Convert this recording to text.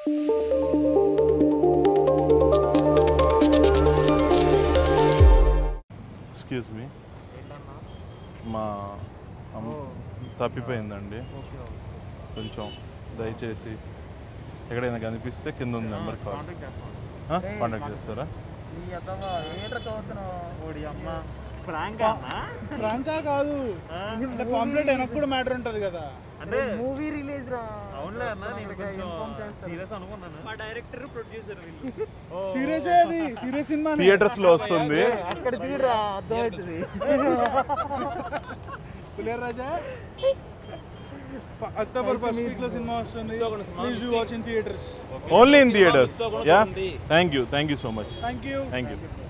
excuse me మా అమ్మ తప్పిపోయిందండి కొంచెం దయచేసి ఎక్కడైనా కనిపిస్తే కింద ఉంది నెంబర్ కాల్ కాంటాక్ట్ చేస్తారా ప్రాంకా కాదు అంటే పాంప్లెట్ వెనక్కి కూడా మ్యాటర్ ఉంటుంది కదా అంటే మూవీ రిలీజ్ రా అవునులే అన్న నేను కొంచెం సీరియస్ అనుకున్నాను మా డైరెక్టర్ ప్రొడ్యూసర్ వీళ్ళు సీరియస్ అది సీరియస్ సినిమా థియేటర్స్ లో వస్తుంది అక్కడ చూడరా అర్థమవుతుంది పులియర్ రాజా ఫ- అక్టోబర్ ఫస్ట్ వీక్ లో సినిమా వస్తుంది please do watch in theatres only in theatres yeah thank you thank you so much thank you thank you